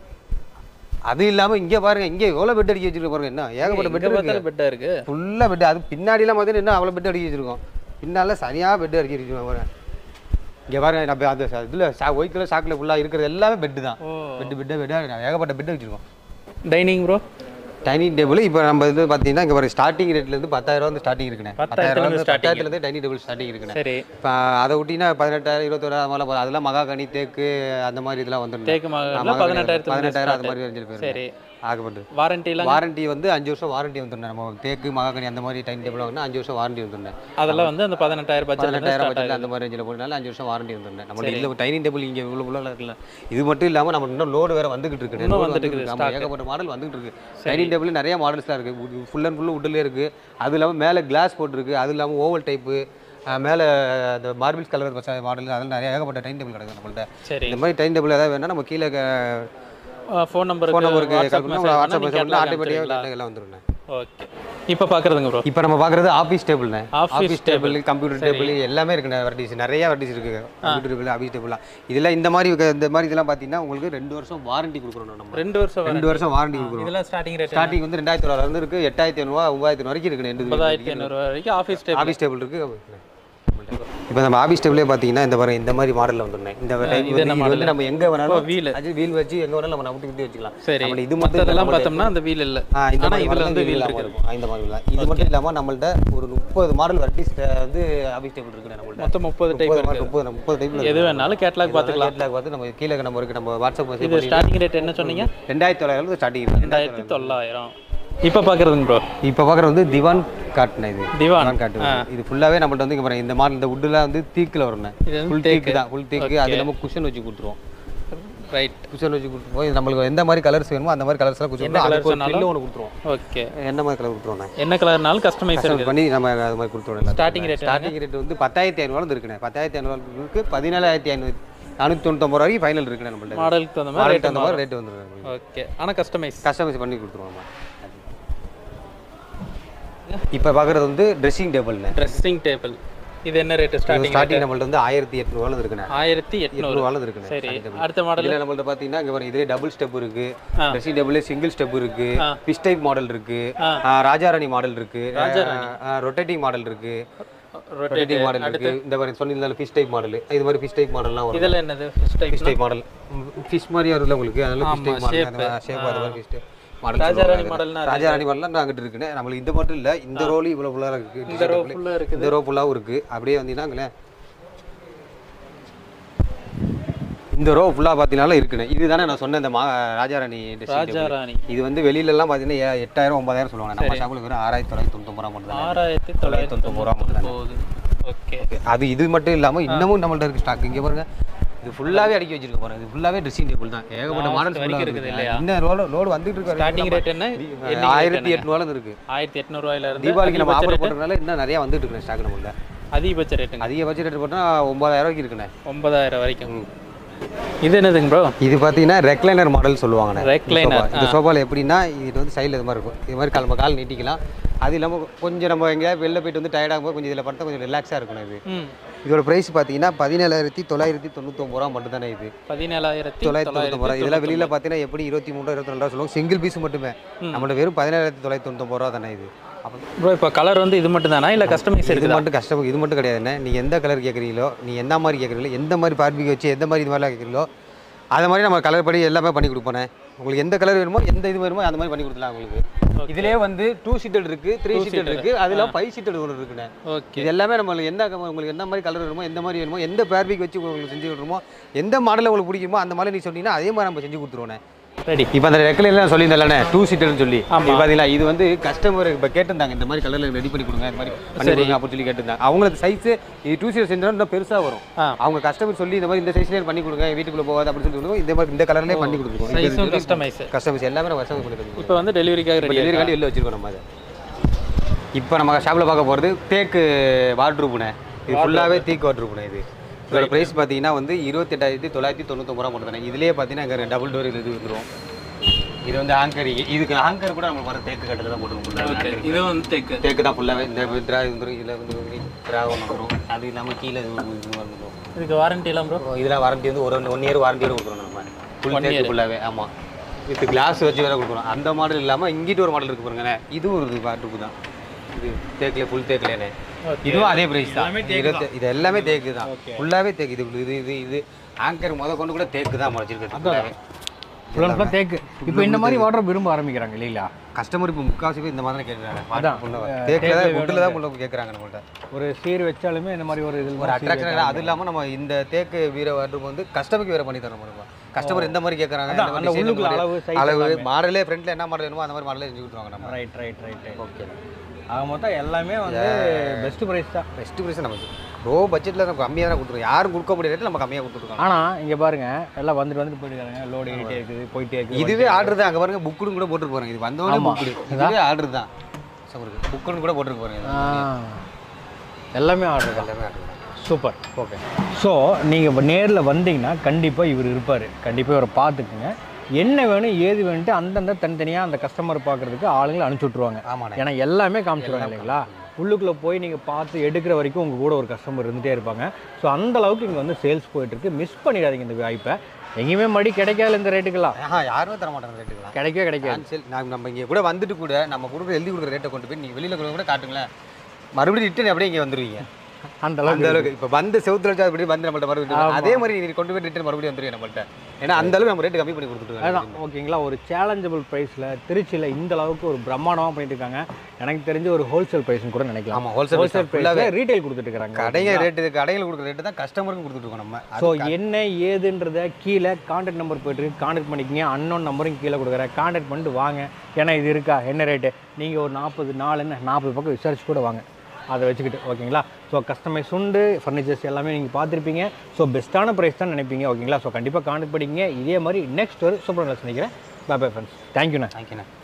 அது இல்லாமல் இங்கே பாருங்க இங்கே எவ்வளோ பெட் அடிக்க வச்சிருக்கோம் பாருங்க என்ன ஏகப்பட்ட பெட்
எங்கே
இருக்கு
பார்த்தாலும் பெட்டாக இருக்கு
ஃபுல்லாக பெட் அது பின்னாடிலாம் பார்த்தீங்கன்னா இன்னும் அவ்வளோ பெட் அடிக்க வச்சிருக்கோம் பின்னால சரியாக பெட் அடிக்க வச்சிருக்கோம் பாருங்க இங்கே பாருங்க நம்ம அந்த இதில் சா ஒயிட் கலர் சாக்கில் ஃபுல்லாக இருக்கிறது எல்லாமே பெட்டு தான்
ஓ
பெட்டு பெட்டு பெட்டாக ஏகப்பட்ட பெட் வச்சிருக்கோம்
டைனிங் ப்ரோ
டைனிங் டேபிள் இப்போ நம்ம இது பார்த்தீங்கன்னா இங்கே ஒரு ஸ்டார்டிங் ரேட்லேருந்து பத்தாயிரம் வந்து ஸ்டார்டிங் இருக்குண்ணே
பத்தாயிரத்துல இருந்து starting.
பத்தாயிரத்துலேருந்து டைனிங் டேபிள் ஸ்டார்டிங் இருக்குண்ணே
சரி
இப்போ அதை விட்டினா பதினெட்டாயிரம் இருபத்தோராயிரம் அது மாதிரிலாம் போகுது. அதெல்லாம் மகாகனி தேக்கு அந்த மாதிரி இதெல்லாம் வந்துடும்
தேக்கு மகாகனில பதினெட்டாயிரத்துக்கு
பதினெட்டாயிரம் அது மாதிரி ரேஞ்சில் போயிடும்
சரி
ஆகப்பட்டு
வாரண்டிலாம்
வாரண்டி வந்து அஞ்சு வருஷம் வாரண்டி வந்துடும் நம்ம தேக்கு மகாகனி அந்த மாதிரி டைம் டேபிள் வாங்கினா அஞ்சு வருஷம் வாரண்டி வந்துடும்
அதெல்லாம் வந்து அந்த பதினெட்டாயிரம் பட்ஜெட்
பதினெட்டாயிரம் பட்ஜெட்டில் அந்த மாதிரி ரேஞ்சில் போனாலும் அஞ்சு வருஷம் வாரண்டி வந்துடும் நம்ம இல்லை டைனிங் டேபிள் இங்கே இவ்வளோ ஃபுல்லாக இருக்குல்ல இது மட்டும் இல்லாமல் நம்ம இன்னும் லோடு வேறு வந்துகிட்டு இருக்கு
இன்னும்
load
வந்துட்டு
வந்துகிட்டு
இருக்குது,
இருக்கு. ஆமா, ஏகப்பட்ட மாடல் வந்துகிட்டு இருக்கு டைனிங் டேபிள் நிறைய மாடல்ஸ்லாம் இருக்குது ஃபுல் அண்ட் ஃபுல்லு உட்லேயே இருக்குது அது இல்லாமல் மேலே கிளாஸ் போட்டிருக்கு அது இல்லாமல் ஓவல் டைப்பு மேலே அந்த மார்பிள்ஸ் கலர் மாடல் அதெல்லாம் நிறைய ஏகப்பட்ட டைம் டேபிள் கிடக்குது நம்மள்ட்ட
சரி
இந்த மாதிரி டைம் டேபிள் ஏதாவது வேணா நம்ம கீழே
ஃபோன் நம்பருக்கு
ஃபோன் நம்பருக்கு கால்
வாட்ஸ்அப்
பண்ணி வாட்ஸ்அப் மெசேஜ் ஆட்டோமேட்டிக்காக எல்லாம் வந்துடும்
ஓகே இப்போ பார்க்குறதுங்க ப்ரோ
இப்போ நம்ம பார்க்குறது ஆஃபீஸ் டேபிள்ண்ணே
Office
office table computer table எல்லாமே இருக்குண்ணே வெரைட்டிஸ் நிறைய வெரைட்டிஸ் இருக்கு கம்ப்யூட்டர் டேபிள் ஆஃபீஸ் டேபிள்லாம் இதெல்லாம் இந்த மாதிரி இருக்க- இந்த மாதிரி இதெல்லாம் பார்த்தீங்கன்னா உங்களுக்கு ரெண்டு வருஷம் வாரண்டி கொடுக்குறோம் நம்ம
ரெண்டு வருஷம்
ரெண்டு வருஷம் வாரண்டி கொடுக்குறோம்
இதெல்லாம் ஸ்டார்டிங் ரேட்
ஸ்டார்டிங் வந்து ரெண்டாயிரத்தி தொள்ளாயிரம் இருந்து இருக்கு எட்டாயிரத்தி ஐநூறுவா ஒன்பதாயிரத்தி வரைக்கும் இருக்கு ரெண்டு
முப்பதாயிரத்தி ஐநூறுரூவா வரைக்கும் ஆஃபீஸ் டேபிள்
ஆஃபீஸ் டேபிள் இருக்கு இப்போ நம்ம ஆஃபீஸ் டேபிளே பார்த்தீங்கன்னா இந்த மாதிரி இந்த மாதிரி மாடலில் வந்துருந்தேன் இந்த type
இது
வந்து
என்ன
இது வந்து நம்ம எங்கே வேணாலும்
wheel.
அது வீல் வச்சு எங்கே வேணாலும் நம்ம நம்பி குத்தி வச்சுக்கலாம்
சரி
நம்மள்ட்ட இது மட்டும்
மற்றதெல்லாம்
நம்மள்ட்ட-
பார்த்தோம்னா அந்த வீல் இல்லை
ஆ, இந்த
ஆனா
மாதிரி
இதுல
model
வந்து
இந்த
wheel
இல்லாம
இருக்குது.
இருக்கும். ஆ, இந்த மாதிரி இல்லை இது மட்டும் இல்லாமல் நம்மள்ட்ட ஒரு முப்பது மாடல் வெரைட்டிஸ் வந்து ஆஃபீஸ் டேபிள் இருக்குது நம்மள்ட்ட
மொத்தம் முப்பது டைப்
முப்பது model, முப்பது முப்பது டைப்ல
எது வேணாலும் கேட்லாக் பார்த்துக்கலாம்
கேட்லாக் பார்த்து நம்ம கீழே நம்பருக்கு நம்ம வாட்ஸ்அப்
இது
மெசேஜ்
ஸ்டார்டிங் ரேட் என்ன சொன்னீங்க
ரெண்டாயிரத்தி தொள்ளாயிரம் ஸ்டார்டிங் இருக்கு
ரெண்டாயிரத்தி தொள்ளாயிரம் இப்போ பார்க்குறதுங்க ப்ரோ
இப்போ பார்க்குறது வந்து திவான் காட்டுன இது
திவான்
காட்டு இது ஃபுல்லாவே நம்மள்ட்ட வந்து இங்க பாருங்க இந்த மாடல் இந்த வுட்லாம் வந்து தீக்கில் வரும்
இது வந்து
ஃபுல் தேக்கு தான் ஃபுல் தேக்கு அது நம்ம குஷன் வச்சு கொடுத்துருவோம்
ரைட்
குஷன் வச்சு கொடுத்துருவோம் இது நம்மளுக்கு எந்த மாதிரி கலர்ஸ் வேணுமோ அந்த மாதிரி கலர்ஸ்லாம்
என்ன
கொடுத்துருவோம்
colours
அதுக்கு ஒரு
வேணாலும்?
பில்லு ஒன்று கொடுத்துருவோம்
ஓகே
என்ன மாதிரி கலர் கொடுத்துருவோம்
என்ன கலர்னாலும் கஸ்டமைஸ்
கஸ்டமைஸ்
இருக்குது
பண்ணி நம்ம அது மாதிரி கொடுத்துருவோம்
Starting rate
ஸ்டார்டிங் ரேட் வந்து பத்தாயிரத்தி ஐநூறுவா இருக்குண்ணே பத்தாயிரத்தி ஐநூறுக்கு பதினேழாயிரத்தி ஐநூறு நானூற்றி தொண்ணூத்தொம்பது ரூபாய்க்கு ஃபைனல் இருக்குண்ணே நம்மள்ட்ட
மாடலுக்கு தகுந்த மாதிரி
மாடலுக்கு
ரேட்
அந்த மாதிரி ரேட் வந்துருக்கு
ஓகே ஆனால் கஸ்டமைஸ்
கஸ்டமைஸ் பண்ணி கொடுத்துருவோம் இப்போ பார்க்குறது வந்து ட்ரெஸ்ஸிங் டேபிள்ண்ணே
ட்ரெஸ்ஸிங் டேபிள் இது என்ன ரேட்டு ஸ்டார்டிங்
ஸ்டார்டிங் நம்மள்ட்ட வந்து ஆயிரத்தி எட்நூறுவால இருக்குண்ணே
ஆயிரத்தி எட்நூறு
எட்நூறுவால இருக்குண்ணே
சரி
starting table.
அடுத்த மாடல்
இதுல நம்மள்ட்ட பாத்தீங்கன்னா இங்க பாருங்க இதுல டபுள் ஸ்டெப் இருக்கு
ஆ.
ட்ரெஸ்ஸிங் டேபிள் சிங்கிள் ஸ்டெப் இருக்கு
ஆ.
ஃபிஷ் டைப் மாடல் இருக்கு
ஆ.
ஆ, ராஜாராணி மாடல் இருக்கு ரொட்டேட்டிங் மாடல் இருக்கு ரொட்டேட்டிங் மாடல் இருக்கு இந்த மாதிரி சொன்னீங்க ஃபிஷ் டைப் மாடல் இது மாதிரி ஃபிஷ் டைப் மாடல்லாம் வரும்
இதில் என்னது fish type
fish type model fish மாதிரியா இருக்குல்ல உங்களுக்கு அதனால ஃபிஷ் டைப் மாடல் அந்த ஷேப் அது மாதிரி ஃபிஷ் மாடல்
ராஜாராணி மாடல்னா
ராஜாராணி மாடல்லாம் அங்கிட்டு இருக்குன்னு நம்மளுக்கு இது மட்டும் இல்ல இந்த ரோல் இவ்வளவு ஃபுல்லா இருக்கு
இந்த ரோ ஃபுல்லாக இருக்குது
இந்த ரோ ஃபுல்லாவும் இருக்கு அப்படியே வந்தீங்கன்னா இந்த ரோ ஃபுல்லா பாத்தீங்கன்னா இருக்குண்ணே இதுதானே நான் சொன்ன இந்த மா ராஜாராணி dressing table.
ராஜாராணி
இது வந்து வெளியில எல்லாம் பாத்தீங்கன்னா ஏ- எட்டாயிரம் ஒன்பதாயிரம் சொல்லுவாங்க நம்ம ஷாப்புல வெறும் ஆறாயிரத்தி தொள்ளாயிரத்தி தொண்ணூத்தி ரூபா மட்டும் தான்
ஆறாயிரத்தி தொள்ளாயிரத்தி
தொண்ணூத்தொம்பது ரூபா மட்டும் தான்
போகுது ஓகே
அது இது மட்டும் இல்லாம இன்னமும் நம்மள்ட்ட இருக்கு ஸ்டாக் இங்க பாருங்க இது ஃபுல்லாவே அடுக்கி வச்சிருக்க பாருங்க இது ஃபுல்லாவே ட்ரெஸ்ஸிங் டேபிள் தான் ஏகப்பட்ட மாடல்ஸ்
வரைக்கும் இருக்குது இல்லையா?
இன்னும் லோடு லோடு வந்துட்டு இருக்கு
ஸ்டார்டிங் ரேட் என்ன
ஆயிரத்தி எட்நூறுல இருக்கு
ஆயிரத்தி எட்நூறுவாயில இருந்து
தீபாவளிக்கு நம்ம
அதிகபட்ச
ஆஃபர்
rate-
போடுறதுனால இன்னும் நிறைய வந்துட்டு இருக்கு ஸ்டாக் நம்மள்ட்ட
அதிகபட்ச ரேட்டுங்க
அதிகபட்ச ரேட் போட்டா ஒன்பதாயிரம் ரூபாய்க்கு இருக்குண்ணே
ஒன்பதாயிரம் வரைக்கும் இது என்னதுங்க ப்ரோ
இது பார்த்தீங்கன்னா ரெக்லைனர் மாடல் சொல்லுவாங்கண்ணே
Recliner,
இந்த sofa. இந்த சோஃபாவில் எப்படின்னா இது வந்து சைடில் இது மாதிரி இருக்கும் இது மாதிரி கால் நம்ம கால் நீட்டிக்கலாம் அது இல்லாமல் கொஞ்சம் நம்ம எங்கேயாவது வெளில போயிட்டு வந்து டயர்டாகும் போது கொஞ்சம் இதில் படுத்தா கொஞ்சம் ரிலாக்ஸாக இருக்கணும் இது
ம்
இதோட ப்ரைஸ் பார்த்தீங்கன்னா பதினேழாயிரத்தி தொள்ளாயிரத்தி தொண்ணூத்தொம்பது ரூபா மட்டும் தானே இது
பதினேழாயிரத்தி
தொள்ளாயிரத்தி தொண்ணூத்தொம்பது ரூபா இதெல்லாம் வெளியில் பார்த்தீங்கன்னா எப்படி இருபத்தி மூணு இருபத்தி ரெண்டு ரூபா சொல்லுவாங்க சிங்கிள் பீஸ் மட்டுமே நம்மள்ட்ட வெறும் பதினேழாயிரத்தி தொள்ளாயிரத்தி தொண்ணூத்தொம்பது ரூபா தானே இது அப்போ
ப்ரோ இப்போ கலர் வந்து இது மட்டும் தானா இல்லை கஸ்டமைஸ்
இது
இருக்குதா
மட்டும் கஷ்டம் இது மட்டும் கிடையாதுண்ணே நீங்கள் எந்த கலர் கேட்குறீங்களோ நீ எந்த மாதிரி கேட்குறீங்களோ எந்த மாதிரி பார்பிக்கு வச்சு எந்த மாதிரி இது மாதிரிலாம் கேட்குறீங்களோ அது மாதிரி நம்ம கலர் படி எல்லாமே பண்ணி கொடுப்போண்ணே உங்களுக்கு எந்த கலர் வேணுமோ எந்த இது வேணுமோ அந்த மாதிரி பண்ணி கொடுத்துலாம் உங்களுக்கு இதுலேயே வந்து டூ சீட்டட் இருக்குது த்ரீ சீட்டட் இருக்குது அதில் ஃபைவ் சீட்டட் ஒன்று இருக்குண்ணே
ஓகே
இது எல்லாமே நம்மளுக்கு எந்த உங்களுக்கு எந்த மாதிரி கலர் வேணுமோ எந்த மாதிரி வேணுமோ எந்த பேர்பிக் வச்சு உங்களுக்கு செஞ்சு விட்ருமோ எந்த மாடலில் உங்களுக்கு பிடிக்குமோ அந்த மாதிரி நீ சொன்னீங்கன்னா அதே மாதிரி நம்ம செஞ்சு கொடுத்துருவோண்ணே
ரெடி
இப்போ அந்த ரெக்கலையெல்லாம் சொல்லியிருந்தேன்லண்ணே டூ சீட்டர்னு சொல்லி
ஆமா.
இது பார்த்தீங்களா இது வந்து கஸ்டமர் இப்போ கேட்டிருந்தாங்க இந்த மாதிரி கலரில் ரெடி பண்ணி கொடுங்க இந்த மாதிரி பண்ணி கொடுங்க அப்படின்னு சொல்லி கேட்டிருந்தாங்க அவங்களுக்கு சைஸ் இது டூ சீட்டர் செஞ்சா இன்னும் பெருசாக வரும்
ஆ.
அவங்க கஸ்டமர் சொல்லி இந்த மாதிரி இந்த சைஸ்லேயே பண்ணி கொடுங்க வீட்டுக்குள்ளே போகாது அப்படின்னு சொல்லி கொடுங்க இந்த மாதிரி இந்த கலர்லேயே பண்ணி கொடுத்துருக்கோம்
சைஸும் கஸ்டமைஸ்
கஸ்டமர்ஸ் எல்லாமே நம்ம கஸ்டமர் பண்ணி கொடுத்துருக்கோம்
இப்போ வந்து டெலிவரிக்காக ரெடி
டெலிவரி காண்டி வெளில வச்சிருக்கோம் நம்ம அதை இப்போ நம்ம ஷாப்பில் பார்க்க போகிறது தேக்கு வாட்ரூப்புண்ணே இது ஃபுல்லாகவே தேக்கு வாட்ரூப்புண்ணே இது இதோட ப்ரைஸ் பார்த்தீங்கன்னா வந்து இருபத்தெட்டாயிரத்தி தொள்ளாயிரத்தி தொண்ணூத்தொம்பது ரூபா மட்டும் தானே இதுலேயே பார்த்தீங்கன்னா இங்கே டபுள் டோர் இது வந்துடும் இது வந்து ஆங்கர் இதுக்கு ஆங்கர் கூட நமக்கு வர தேக்கு கட்டில் தான் போட்டுருக்கோம்
ஓகே இது வந்து தேக்கு
தேக்கு தான் ஃபுல்லாகவே இந்த ட்ரா வந்துடும் இதில் வந்து ட்ரா ஒன்று வந்துடும் அது இல்லாமல் கீழே இது ஒண்ணு இது வந்துடும்
இதுக்கு வாரண்டி எல்லாம் ப்ரோ
இதில் வாரண்டி வந்து ஒரு ஒன் இயர் வாரண்டியோட கொடுக்குறோம் நம்ம ஃபுல் தேக்கு ஃபுல்லாகவே ஆமாம் வித் கிளாஸ் வச்சு வேற கொடுக்குறோம் அந்த மாடல் இல்லாமல் இங்கிட்டு ஒரு மாடல் இருக்கு பாருங்கண்ணே இதுவும் ஒரு வாட்ரூப்பு தான் இது தேக்கில் ஃபுல் தேக்கிலேனே இதுவும் அதே பிரைஸ் தான் இருபத்தி இது எல்லாமே தேக்கு தான் ஃபுல்லாகவே தேக்கு இது இது இது இது ஆங்கர் முத கொண்டு கூட தேக்கு தான் முளைச்சிருக்கு ஃபுல்லாகவே
ஃபுல் அண்ட் ஃபுல்லாக தேக்கு இப்போ இந்த மாதிரி வாட்டர் விரும்ப ஆரம்பிக்கிறாங்க இல்லைங்களா
கஸ்டமர் இப்போ முக்கால்வாசி பேர் இந்த மாதிரி தான் கேட்குறாங்க
அதான்.
தேக்கில் தான் வுட்டில் தான் உள்ள கேட்குறாங்க நம்மள்ட்ட
ஒரு சீர் வச்சாலுமே இந்த மாதிரி ஒரு இதில்
ஒரு அட்ராக்ஷன் அது இல்லாமல் நம்ம இந்த தேக்கு வீர வாட்ரூம் வந்து கஸ்டமருக்கு வேற பண்ணி தரோம் நம்ம கஸ்டமர் எந்த மாதிரி கேட்குறாங்க
அதான், அந்த உள்ளுக்குள்ள அளவு, size
அளவு மாடலே ஃப்ரண்ட்ல என்ன மாடல் வேணுமோ அந்த மாதிரி மாடலே செஞ்சு கொடுத்துருவாங்க நம்ம
ரைட் ரைட் ரைட்
ஓகே
ஆக மொத்தம் எல்லாமே வந்து பெஸ்ட் ப்ரைஸ் தான்
பெஸ்ட் ப்ரைஸ் நமக்கு லோ பட்ஜெட்டில் நம்ம கம்மியாக தான் கொடுத்துருக்கோம் யாரும் கொடுக்க முடியாத ரேட்டில் நம்ம கம்மியாக கொடுத்துருக்கோம்
ஆனால் இங்கே பாருங்க எல்லாம் வந்துட்டு வந்துட்டு போயிட்டு லோடு ஏறிட்டே இருக்குது போயிட்டே இருக்குது
இதுவே ஆர்டர் தான் அங்கே பாருங்க புக்குன்னு கூட போட்டுட்டு போறாங்க இது வந்தோடனே
ஆமா.
புக்கு இதுவே ஆர்டர் தான் கஸ்டமருக்கு புக்குன்னு கூட போட்டுட்டு போறாங்க இது.
ஆ, எல்லாமே ஆர்டர் தான்
எல்லாமே ஆர்டர் தான்
சூப்பர் ஓகே ஸோ நீங்கள் இப்போ நேரில் வந்தீங்கன்னா கண்டிப்பாக இவர் இருப்பார் கண்டிப்பாக இவரை பார்த்துக்குங்க என்ன வேணும் ஏது வேணுன்ட்டு அந்தந்த தனித்தனியாக அந்த கஸ்டமர் பார்க்குறதுக்கு ஆளுங்களை அனுப்பிச்சி விட்ருவாங்க
ஆமாண்ணே
ஏன்னா எல்லாமே காமிச்சிருவாங்க இல்லைங்களா உள்ளுக்குள்ளே போய் நீங்கள் பார்த்து எடுக்கிற வரைக்கும் உங்கள் கூட ஒரு கஸ்டமர் இருந்துகிட்டே இருப்பாங்க ஸோ அந்த அளவுக்கு இங்கே வந்து சேல்ஸ் போயிட்டுருக்கு மிஸ் பண்ணிடாதீங்க இந்த வாய்ப்பை எங்கேயுமே மடி கிடைக்காது இந்த ரேட்டுக்கெல்லாம்
ஆஹா யாருமே தர மாட்டாங்க ரேட்டுக்கலாம்
கிடைக்கவே கிடைக்காது
கேன்சல் நான் நம்ம இங்கே கூட வந்துட்டு கூட நம்ம கொடுக்குற எழுதி கொடுக்குற ரேட்டை கொண்டு போய் நீங்கள் வெளியில் கூட கூட காட்டுங்களேன் மறுபடியும் ரிட்டன் அப்படியே இங்கே வந்துருவீங்க
அந்த
அந்த
அளவுக்கு
அளவுக்கு இப்போ வந்து செவுத்துல வச்சா அப்படி வந்து நம்மள்ட்ட மறுபடியும் அதே மாதிரி நீ கொண்டு போய் ரிட்டன் மறுபடியும் வந்துருவீங்க நம்மள்ட்ட ஏன்னா அந்த அளவுக்கு நம்ம ரேட்டு கம்மி பண்ணி கொடுத்துருக்காங்க
அதுதான் ஓகேங்களா ஒரு சேலஞ்சபிள் ப்ரைஸில் திருச்சியில் இந்த அளவுக்கு ஒரு பிரம்மாண்டமாக பண்ணிட்டு இருக்காங்க எனக்கு தெரிஞ்ச ஒரு ஹோல்சேல் ப்ரைஸ்னு கூட நினைக்கலாம்
ஆமா ஹோல்சேல்
ஹோல்சேல் ப்ரைஸில் ரீட்டைல் கொடுத்துட்டு இருக்காங்க
கடைங்க ரேட்டு கடையில் கொடுக்குற ரேட்டு தான் கஸ்டமருக்கும் கொடுத்துட்டு இருக்கோம் நம்ம
ஸோ என்ன ஏதுன்றத கீழே கான்டாக்ட் நம்பர் போய்ட்டு கான்டாக்ட் பண்ணிக்கங்க அன்னோன் நம்பரும் கீழே கொடுக்குறேன் கான்டாக்ட் பண்ணிட்டு வாங்க ஏன்னா இது இருக்கா என்ன ரேட்டு நீங்கள் ஒரு நாற்பது நாலுன்னு நாற்பது பக்கம் விசாரிச்சு கூட வாங்க அதை வச்சுக்கிட்டு ஓகேங்களா ஸோ கஸ்டமைஸ் உண்டு ஃபர்னிச்சர்ஸ் எல்லாமே நீங்கள் பார்த்துருப்பீங்க ஸோ பெஸ்ட்டான ப்ரைஸ் தான் நினைப்பீங்க ஓகேங்களா ஸோ கண்டிப்பாக கான்டாக்ட் பண்ணிக்கங்க இதே மாதிரி நெக்ஸ்ட் ஒரு சூப்பர் நினைக்கிறேன் பை பை ஃப்ரெண்ட்ஸ் தேங்க்யூண்ணா
தேங்க்யூண்ணே